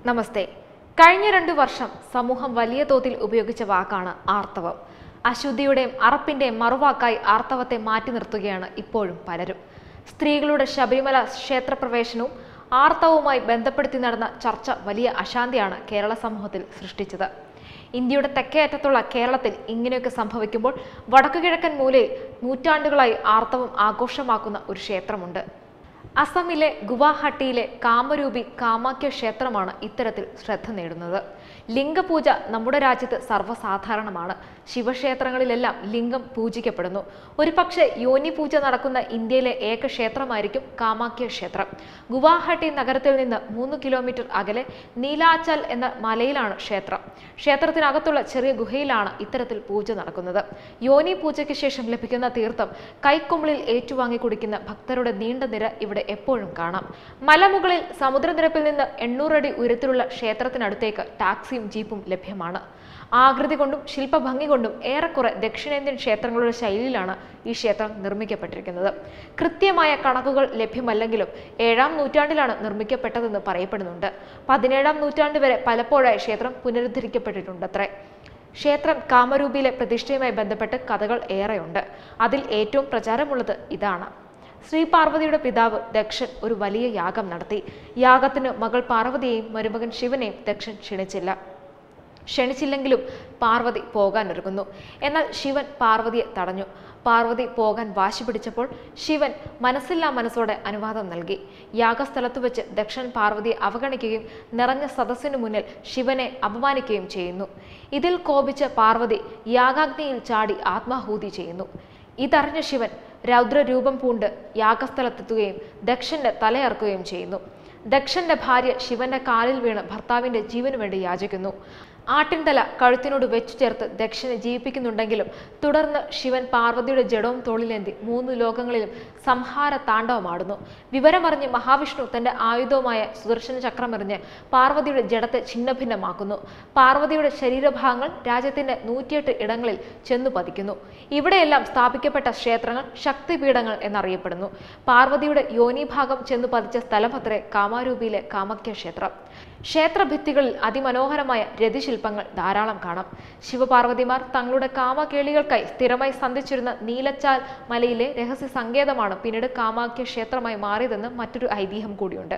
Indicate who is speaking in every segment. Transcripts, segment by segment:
Speaker 1: നമസ്തേ കഴിഞ്ഞ രണ്ടു വർഷം സമൂഹം വലിയ തോതിൽ ഉപയോഗിച്ച വാക്കാണ് ആർത്തവം അശുദ്ധിയുടെയും അറപ്പിന്റെയും മറുവാക്കായി ആർത്തവത്തെ മാറ്റി നിർത്തുകയാണ് ഇപ്പോഴും പലരും സ്ത്രീകളുടെ ശബരിമല ക്ഷേത്രപ്രവേശനവും ആർത്തവവുമായി ബന്ധപ്പെടുത്തി നടന്ന ചർച്ച വലിയ അശാന്തിയാണ് കേരള സമൂഹത്തിൽ സൃഷ്ടിച്ചത് ഇന്ത്യയുടെ തെക്കേ അറ്റത്തുള്ള കേരളത്തിൽ ഇങ്ങനെയൊക്കെ സംഭവിക്കുമ്പോൾ വടക്കുകിഴക്കൻ മൂലയിൽ നൂറ്റാണ്ടുകളായി ആർത്തവം ആഘോഷമാക്കുന്ന ഒരു ക്ഷേത്രമുണ്ട് അസമിലെ ഗുവാഹട്ടിയിലെ കാമരൂപി കാമാക്യ ക്ഷേത്രമാണ് ഇത്തരത്തിൽ ശ്രദ്ധ നേടുന്നത് ലിംഗപൂജ നമ്മുടെ രാജ്യത്ത് സർവ്വസാധാരണമാണ് ശിവക്ഷേത്രങ്ങളിലെല്ലാം ലിംഗം പൂജിക്കപ്പെടുന്നു ഒരുപക്ഷെ യോനി പൂജ നടക്കുന്ന ഇന്ത്യയിലെ ഏക ക്ഷേത്രമായിരിക്കും കാമാക്യ ക്ഷേത്രം ഗുവാഹട്ടി നഗരത്തിൽ നിന്ന് മൂന്ന് കിലോമീറ്റർ അകലെ നീലാച്ചൽ എന്ന മലയിലാണ് ക്ഷേത്രം ക്ഷേത്രത്തിനകത്തുള്ള ചെറിയ ഗുഹയിലാണ് ഇത്തരത്തിൽ പൂജ നടക്കുന്നത് യോനി പൂജയ്ക്ക് ശേഷം ലഭിക്കുന്ന തീർത്ഥം കൈക്കുമ്പിളിൽ ഏറ്റുവാങ്ങി കുടിക്കുന്ന ഭക്തരുടെ നീണ്ട നിര ഇവിടെ എപ്പോഴും കാണാം മലമുകളിൽ സമുദ്രനിരപ്പിൽ നിന്ന് എണ്ണൂറടി ഉയരത്തിലുള്ള ക്ഷേത്രത്തിനടുത്തേക്ക് ടാക്സിയും ജീപ്പും ലഭ്യമാണ് ആകൃതി കൊണ്ടും ശില്പഭംഗി കൊണ്ടും ഏറെക്കുറെ ദക്ഷിണേന്ത്യൻ ക്ഷേത്രങ്ങളുടെ ശൈലിയിലാണ് ഈ ക്ഷേത്രം നിർമ്മിക്കപ്പെട്ടിരിക്കുന്നത് കൃത്യമായ കണക്കുകൾ ലഭ്യമല്ലെങ്കിലും ഏഴാം നൂറ്റാണ്ടിലാണ് നിർമ്മിക്കപ്പെട്ടതെന്ന് പറയപ്പെടുന്നുണ്ട് പതിനേഴാം നൂറ്റാണ്ട് വരെ പലപ്പോഴായി ക്ഷേത്രം പുനരുദ്ധരിക്കപ്പെട്ടിട്ടുണ്ടത്രേ ക്ഷേത്രം കാമരൂപിയിലെ പ്രതിഷ്ഠയുമായി ബന്ധപ്പെട്ട് കഥകൾ ഏറെയുണ്ട് അതിൽ ഏറ്റവും പ്രചാരമുള്ളത് ഇതാണ് ശ്രീ പാർവതിയുടെ പിതാവ് ദക്ഷൻ ഒരു വലിയ യാഗം നടത്തി യാഗത്തിന് മകൾ പാർവതിയെയും മരുമകൻ ശിവനെയും ദക്ഷൻ ക്ഷണിച്ചില്ല ക്ഷണിച്ചില്ലെങ്കിലും പാർവതി പോകാൻ ഒരുങ്ങുന്നു എന്നാൽ ശിവൻ പാർവതിയെ തടഞ്ഞു പാർവതി പോകാൻ വാശി പിടിച്ചപ്പോൾ ശിവൻ മനസ്സില്ലാ മനസ്സോടെ അനുവാദം നൽകി യാഗസ്ഥലത്ത് വെച്ച് ദക്ഷൻ പാർവതിയെ അവഗണിക്കുകയും നിറഞ്ഞ സദസ്സിനു മുന്നിൽ ശിവനെ അപമാനിക്കുകയും ചെയ്യുന്നു ഇതിൽ കോപിച്ച പാർവതി യാഗാഗ്നിയിൽ ചാടി ആത്മാഹൂതി ചെയ്യുന്നു ഇതറിഞ്ഞ ശിവൻ രൗദ്രരൂപം പൂണ്ട് യാഗസ്ഥലത്തെത്തുകയും ദക്ഷന്റെ തലയർക്കുകയും ചെയ്യുന്നു ദക്ഷന്റെ ഭാര്യ ശിവന്റെ കാലിൽ വീണ് ഭർത്താവിന്റെ ജീവന് വേണ്ടി യാചിക്കുന്നു ആട്ടിൻതല കഴുത്തിനോട് വെച്ചു ചേർത്ത് ദക്ഷനെ ജീവിപ്പിക്കുന്നുണ്ടെങ്കിലും തുടർന്ന് ശിവൻ പാർവതിയുടെ ജഡവും തോളിലേന്തി മൂന്ന് ലോകങ്ങളിലും സംഹാര താണ്ഡവമാടുന്നു വിവരമറിഞ്ഞ് മഹാവിഷ്ണു തന്റെ ആയുധവുമായ സുദർശന ചക്രമെറിഞ്ഞ് പാർവതിയുടെ ജഡത്തെ ഛിന്നഭിന്നമാക്കുന്നു പാർവതിയുടെ ശരീരഭാഗങ്ങൾ രാജ്യത്തിന്റെ നൂറ്റിയെട്ട് ഇടങ്ങളിൽ ചെന്നു പതിക്കുന്നു ഇവിടെയെല്ലാം സ്ഥാപിക്കപ്പെട്ട ക്ഷേത്രങ്ങൾ ശക്തിപീഠങ്ങൾ എന്നറിയപ്പെടുന്നു പാർവതിയുടെ യോനിഭാഗം ചെന്നു പതിച്ച സ്ഥലമത്രേ കാമാരൂപിയിലെ കാമക്യ ക്ഷേത്രം ക്ഷേത്രഭിത്തികളിൽ അതിമനോഹരമായ രതിശില്പങ്ങൾ ധാരാളം കാണാം ശിവപാർവതിമാർ തങ്ങളുടെ കാമകേളികൾക്കായി സ്ഥിരമായി സന്ധിച്ചിരുന്ന നീലച്ചാൽ മലയിലെ രഹസ്യ സങ്കേതമാണ് പിന്നീട് കാമാക്യ ക്ഷേത്രമായി മാറിയതെന്ന് മറ്റൊരു ഐതിഹ്യം കൂടിയുണ്ട്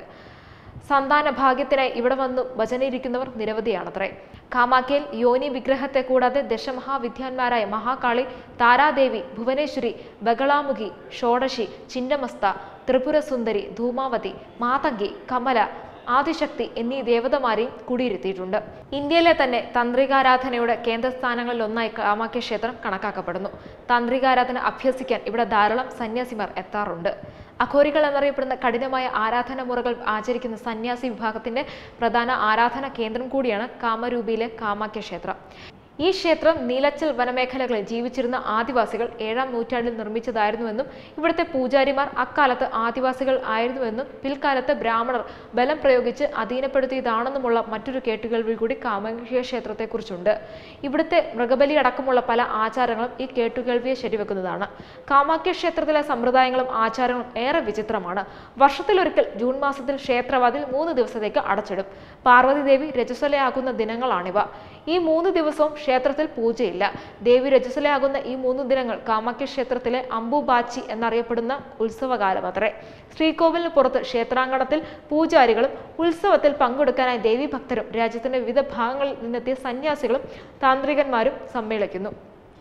Speaker 1: സന്താന ഭാഗ്യത്തിനായി ഇവിടെ വന്നു ഭജനയിരിക്കുന്നവർ നിരവധിയാണത്രേ കാമാക്കയിൽ യോനി വിഗ്രഹത്തെ കൂടാതെ ദശമഹാവിദ്യാന്മാരായ മഹാകാളി താരാദേവി ഭുവനേശ്വരി ബഗളാമുഖി ഷോഡശി ചിന്നമസ്ത ത്രിപുരസുന്ദരി ധൂമാവതി മാതങ്കി കമല ആദിശക്തി എന്നീ ദേവതമാരെയും കുടിയിരുത്തിയിട്ടുണ്ട് ഇന്ത്യയിലെ തന്നെ തന്ത്രികാരാധനയുടെ കേന്ദ്രസ്ഥാനങ്ങളിൽ ഒന്നായി കാമാക്യ ക്ഷേത്രം കണക്കാക്കപ്പെടുന്നു തന്ത്രികാരാധന അഭ്യസിക്കാൻ ഇവിടെ ധാരാളം സന്യാസിമാർ എത്താറുണ്ട് അഘോരികൾ എന്നറിയപ്പെടുന്ന കഠിനമായ ആരാധന മുറകൾ ആചരിക്കുന്ന സന്യാസി വിഭാഗത്തിന്റെ പ്രധാന ആരാധന കേന്ദ്രം കൂടിയാണ് കാമരൂപിയിലെ കാമാക്യ ക്ഷേത്രം ഈ ക്ഷേത്രം നീലച്ചൽ വനമേഖലകളിൽ ജീവിച്ചിരുന്ന ആദിവാസികൾ ഏഴാം നൂറ്റാണ്ടിൽ നിർമ്മിച്ചതായിരുന്നുവെന്നും ഇവിടുത്തെ പൂജാരിമാർ അക്കാലത്ത് ആദിവാസികൾ ആയിരുന്നുവെന്നും പിൽക്കാലത്ത് ബ്രാഹ്മണർ ബലം പ്രയോഗിച്ച് അധീനപ്പെടുത്തിയതാണെന്നുമുള്ള മറ്റൊരു കേട്ടുകേൾവി കൂടി കാമാക്യ ക്ഷേത്രത്തെക്കുറിച്ചുണ്ട് ഇവിടുത്തെ മൃഗബലി അടക്കമുള്ള പല ആചാരങ്ങളും ഈ കേട്ടുകേൾവിയെ ശരിവെക്കുന്നതാണ് കാമാക്യ ക്ഷേത്രത്തിലെ സമ്പ്രദായങ്ങളും ആചാരങ്ങളും ഏറെ വിചിത്രമാണ് വർഷത്തിലൊരിക്കൽ ജൂൺ മാസത്തിൽ ക്ഷേത്രവാതിൽ മൂന്ന് ദിവസത്തേക്ക് അടച്ചിടും പാർവതി ദേവി രജസ്വലയാകുന്ന ദിനങ്ങളാണിവ ഈ മൂന്ന് ദിവസവും ക്ഷേത്രത്തിൽ പൂജയില്ല ദേവി രജസ്വലയാകുന്ന ഈ മൂന്ന് ദിനങ്ങൾ കാമാക്യ ക്ഷേത്രത്തിലെ അംബുബാച്ചി എന്നറിയപ്പെടുന്ന ഉത്സവകാലം അത്രേ ശ്രീകോവിലിന് പുറത്ത് ക്ഷേത്രാങ്കണത്തിൽ പൂജാരികളും ഉത്സവത്തിൽ പങ്കെടുക്കാനായി ദേവി ഭക്തരും രാജ്യത്തിന്റെ വിവിധ ഭാഗങ്ങളിൽ നിന്നെത്തിയ സന്യാസികളും താന്ത്രികന്മാരും സമ്മേളിക്കുന്നു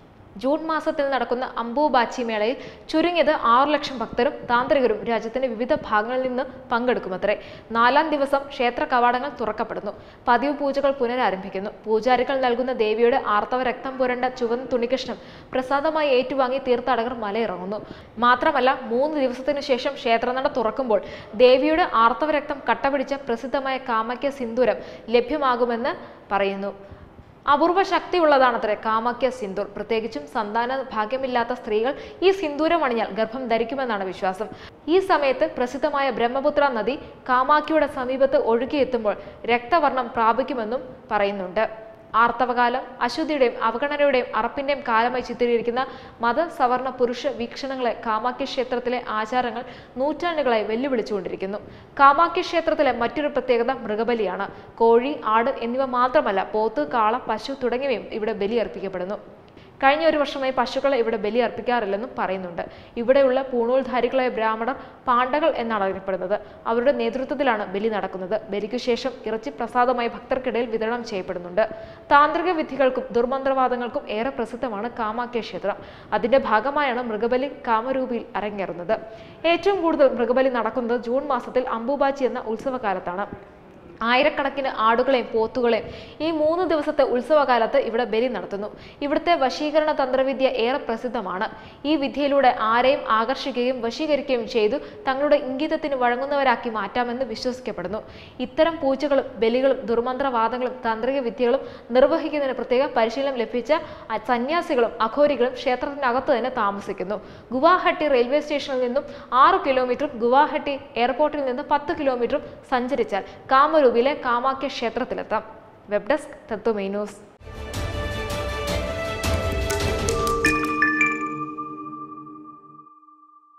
Speaker 1: ജൂൺ മാസത്തിൽ നടക്കുന്ന അംബുബാച്ചി മേളയിൽ ചുരുങ്ങിയത് ആറു ലക്ഷം ഭക്തരും താന്ത്രികരും രാജ്യത്തിന്റെ വിവിധ ഭാഗങ്ങളിൽ നിന്ന് പങ്കെടുക്കുമത്രേ നാലാം ദിവസം ക്ഷേത്ര കവാടങ്ങൾ തുറക്കപ്പെടുന്നു പതിവ് പൂജകൾ പുനരാരംഭിക്കുന്നു പൂജാരികൾ നൽകുന്ന ദേവിയുടെ ആർത്തവ രക്തം പുരണ്ട ചുവന്ന തുണികഷ്ണം പ്രസാദമായി ഏറ്റുവാങ്ങി തീർത്ഥാടകർ മലയിറങ്ങുന്നു മാത്രമല്ല മൂന്ന് ദിവസത്തിനു ശേഷം ക്ഷേത്രനട തുറക്കുമ്പോൾ ദേവിയുടെ ആർത്തവ രക്തം കട്ടപിടിച്ച പ്രസിദ്ധമായ കാമക്യ സിന്ദൂരം ലഭ്യമാകുമെന്ന് പറയുന്നു അപൂർവ ശക്തിയുള്ളതാണത്രേ കാമാക്യ സിന്ദൂർ പ്രത്യേകിച്ചും സന്താന ഭാഗ്യമില്ലാത്ത സ്ത്രീകൾ ഈ സിന്ദൂരം അണിഞ്ഞാൽ ഗർഭം ധരിക്കുമെന്നാണ് വിശ്വാസം ഈ സമയത്ത് പ്രസിദ്ധമായ ബ്രഹ്മപുത്ര നദി കാമാക്യയുടെ സമീപത്ത് ഒഴുകിയെത്തുമ്പോൾ രക്തവർണം പ്രാപിക്കുമെന്നും പറയുന്നുണ്ട് ആർത്തവകാലം അശുദ്ധിയുടെയും അവഗണനയുടെയും അറപ്പിന്റെയും കാലമായി ചിത്രീകരിക്കുന്ന മത സവർണ പുരുഷ വീക്ഷണങ്ങളെ കാമാഖ്യ ക്ഷേത്രത്തിലെ ആചാരങ്ങൾ നൂറ്റാണ്ടുകളായി വെല്ലുവിളിച്ചുകൊണ്ടിരിക്കുന്നു കാമാഖ്യ ക്ഷേത്രത്തിലെ മറ്റൊരു പ്രത്യേകത മൃഗബലിയാണ് കോഴി ആട് എന്നിവ മാത്രമല്ല പോത്ത് കാള പശു തുടങ്ങിയവയും ഇവിടെ ബലിയർപ്പിക്കപ്പെടുന്നു കഴിഞ്ഞ ഒരു വർഷമായി പശുക്കളെ ഇവിടെ ബലി അർപ്പിക്കാറില്ലെന്നും പറയുന്നുണ്ട് ഇവിടെയുള്ള പൂണൂൽധാരികളായ ബ്രാഹ്മണർ പാണ്ഡകൾ എന്നാണ് അറിയപ്പെടുന്നത് അവരുടെ നേതൃത്വത്തിലാണ് ബലി നടക്കുന്നത് ബലിക്കു ശേഷം ഇറച്ചി പ്രസാദമായി ഭക്തർക്കിടയിൽ വിതരണം ചെയ്യപ്പെടുന്നുണ്ട് താന്ത്രിക വിധികൾക്കും ദുർമന്ത്രവാദങ്ങൾക്കും ഏറെ പ്രസിദ്ധമാണ് കാമാഖ്യ ക്ഷേത്രം അതിന്റെ ഭാഗമായാണ് മൃഗബലി കാമരൂപിയിൽ അരങ്ങേറുന്നത് ഏറ്റവും കൂടുതൽ മൃഗബലി നടക്കുന്നത് ജൂൺ മാസത്തിൽ അംബുബാച്ചി എന്ന ഉത്സവകാലത്താണ് ആയിരക്കണക്കിന് ആടുകളെയും പോത്തുകളെയും ഈ മൂന്ന് ദിവസത്തെ ഉത്സവകാലത്ത് ഇവിടെ ബലി നടത്തുന്നു ഇവിടുത്തെ വശീകരണ തന്ത്രവിദ്യ ഏറെ പ്രസിദ്ധമാണ് ഈ വിദ്യയിലൂടെ ആരെയും ആകർഷിക്കുകയും വശീകരിക്കുകയും ചെയ്തു തങ്ങളുടെ ഇംഗിതത്തിന് വഴങ്ങുന്നവരാക്കി മാറ്റാമെന്ന് വിശ്വസിക്കപ്പെടുന്നു ഇത്തരം പൂജകളും ബലികളും ദുർമന്ത്രവാദങ്ങളും താന്ത്രിക വിദ്യകളും നിർവഹിക്കുന്നതിന് പ്രത്യേക പരിശീലനം ലഭിച്ച അ- സന്യാസികളും അഘോരികളും ക്ഷേത്രത്തിനകത്ത് തന്നെ താമസിക്കുന്നു ഗുവാഹട്ടി റെയിൽവേ സ്റ്റേഷനിൽ നിന്നും ആറ് കിലോമീറ്ററും ഗുവാഹട്ടി എയർപോർട്ടിൽ നിന്ന് പത്ത് കിലോമീറ്ററും സഞ്ചരിച്ചാൽ കാമരൂപിലെ കാമാഖ്യ ക്ഷേത്രത്തിലെത്താം വെബ് ഡെസ്ക് തത്വമൈ ന്യൂസ്